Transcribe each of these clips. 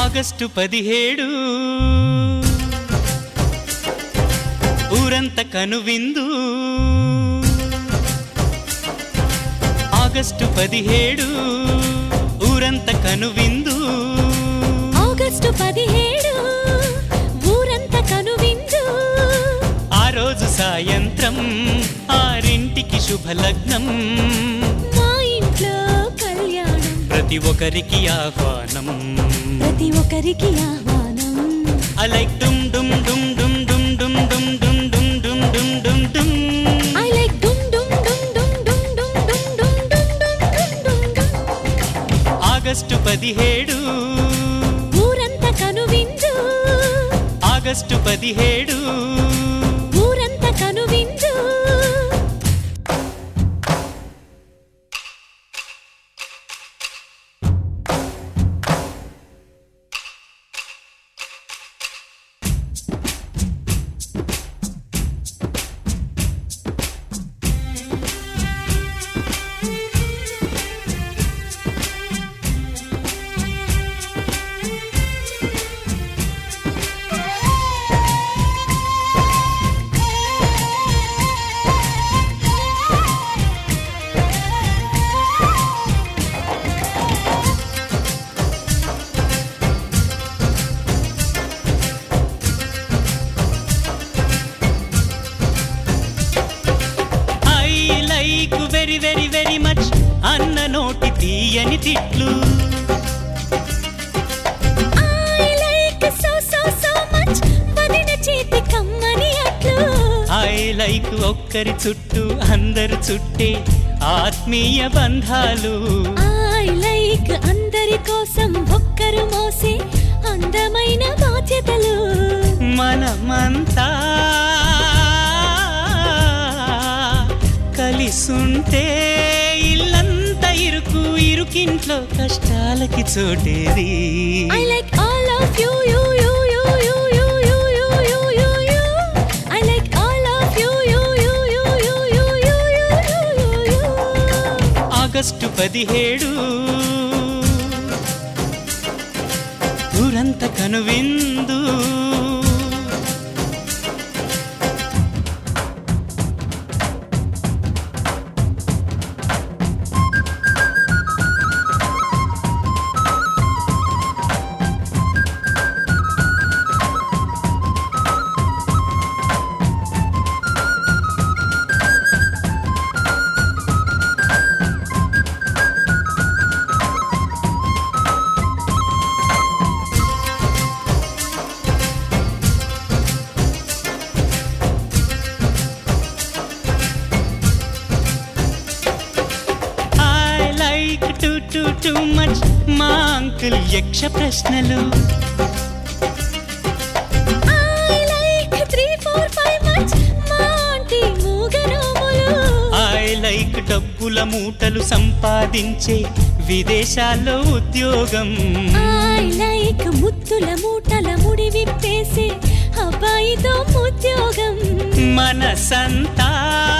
August పదిహేడు ఊరంత కనువిందు ఆగస్టు పదిహేడు ఊరంత కనువిందు ఆగస్టు పదిహేడు ఊరంత కనువిందు ఆ రోజు సాయంత్రం ఆరింటికి శుభలగ్నం మా ఇంట్లో కళ్యాణం ప్రతి ఒక్కరికి ఆహ్వానం ప్రతి ఒక్కరికి ఆహ్వానం I like dum dum dum dum dum dum dum dum dum dum dum dum dum I like dum dum dum dum dum dum dum dum dum dum dum dum August పదిహేడు ఊరంత కనువిందు ఆగస్టు పదిహేడు ఊరంత కనువిందు I like very very very much అన్న నోటి తీయని తిట్లు I like so so so much వదిన చేతి కమ్మని అట్లు ఐ లైక్ ఒక్కరి చుట్టూ అందరు చుట్టే ఆత్మీయ బంధాలు ఐ లైక్ అందరి కోసం ఒక్కరు మోసే అందమైన బాధ్యతలు మనమంతా కలిసుంటే ఇల్లంతా ఇరుకు ఇరుకింట్లో కష్టాలకి చోటేది I like all of you you you you you you you you you you you I like all of you you you you you you you you you you August పదిహేడు ఊరంత కనువిందు I like two two two much మా uncle యక్ష ప్రశ్నలు I like 3 4 5 much మా aunty మూగనోములు I like డబ్బుల మూటలు సంపాదించే విదేశాల్లో ఉద్యోగం ఐ లైక్ ముత్తుల మూటల ముడి విప్పేసి అబ్బాయితో ఉద్యోగం మనసంతా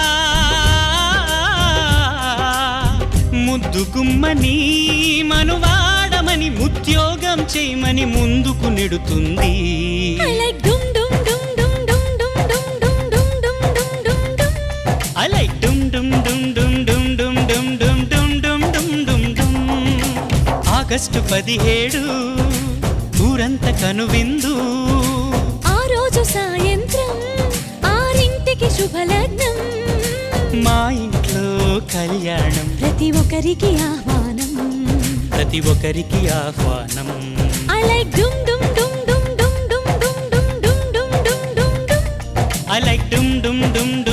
ముద్దు గుమ్మని మనువాడమని ఉద్యోగం చేయమని ముందుకు నెడుతుంది I like dum dum dum dum dum dum dum dum dum dum dum dum dum I like dum dum dum dum dum dum dum dum dum dum dum dum dum August పదిహేడు ఊరంత కనువిందు ఆ రోజు సాయంత్రం ఆరింటికి శుభలగ్నం మా ఇంట్లో కళ్యాణం ప్రతి ఒక్కరికి ఆహ్వానం ప్రతి ఒక్కరికి ఆహ్వానం I like dum dum dum dum dum dum dum dum dum dum dum dum dum I like dum dum dum